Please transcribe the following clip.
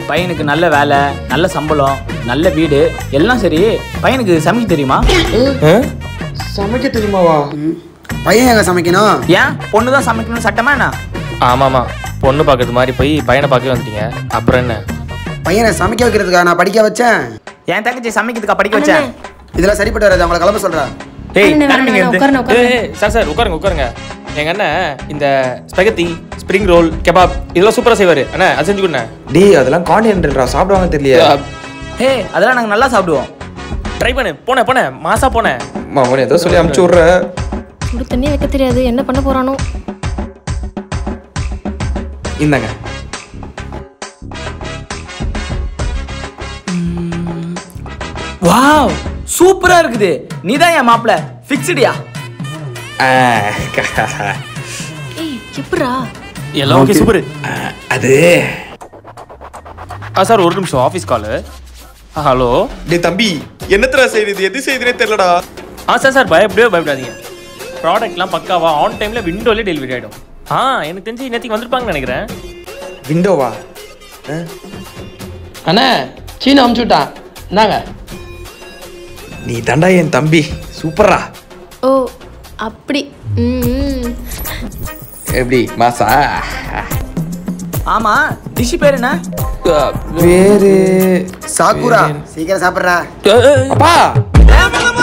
பையனுக்கு நல்ல வேலை நல்ல சம்பளம் நல்ல வீடு எல்லாம் சரி பையனுக்கு சமைக்க தெரியுமா சமைக்க தெரியுமாவா பையன் எங்க சமைக்கணும் ஏன் பொண்ணு தான் சமைக்கணும்னு சட்டமா என்ன ஆமாமா பொண்ணு பார்க்கறது மாதிரி போய் பையனை பார்க்க வந்துட்டீங்க அப்புறம் என்ன பையனை சமைக்க வைக்கிறதுக்கா நான் படிக்க வச்சேன் என் தங்கச்சி சமைக்கிறதுக்கா படிக்க வச்சேன் இதெல்லாம் சரிப்பட்டு வராது அவங்கள கிளம்ப சொல்றேன் டேய் அண்ணே, வேணாம், கிளம்புங்க வேணாம், இருந்து. உட்காருண்ணே, உட்காருண்ணே. ஏய், சார் சார் உட்காருங்க உட்காருங்க எங்க அண்ணன் இந்த ஸ்பெகத்தி ஸ்ப்ரிங் ரோல் கெபாப் இதெல்லாம் சூப்பரா செய்வாரு அண்ணா அது செஞ்சு கொடுண்ணே டேய் அதெல்லாம் கான்டினென்டல்ரா சாப்பிடுவாங்க தெரியல ஹே அதெல்லாம் நாங்க நல்லா சாப்பிடுவோம் ட்ரை பண்ணு போனேன் போனேன் மாசா போனேன் மாமன் ஏதோ சொல்லி அமுச்சு விட்ற சுடு தண்ணி வைக்க தெரியாது என்ன பண்ண போறானோ இந்தாங்க வாவ் சூப்பரா இருக்குது நீதான் என் மாப்பிள ஃபிக்ஸ்டியா ஆ, ஏய் எப்படிரா எல்லாம் ஓகே சூப்பர் அது ஆ சார் ஒரு நிமிஷம் ஆஃபீஸ் காலு ஹலோ டேய் தம்பி என்னத்தடா செய்யுது எது செய்யுதுனே தெரியலடா ஆ சார் சார் பயப்படவே பயப்படாதீங்க ப்ராடக்ட்லாம் பக்காவா ஆன் டைமில் விண்டோலே டெலிவரி ஆகிடும் ஆ எனக்கு தெரிஞ்சு நேற்றுக்கு வந்திருப்பாங்கன்னு நினைக்கிறேன் விண்டோவா அண்ணா சீனை அமுச்சு விட்டான் இந்தாங்க நீ தாண்டா என் தம்பி சூப்பரா ஓ அப்படி ம் எப்படி மாசா ஆமா டிஷ் பேர் என்ன பேரு சாக்குரா சீக்கிரம் சாப்பிடுறா அப்பா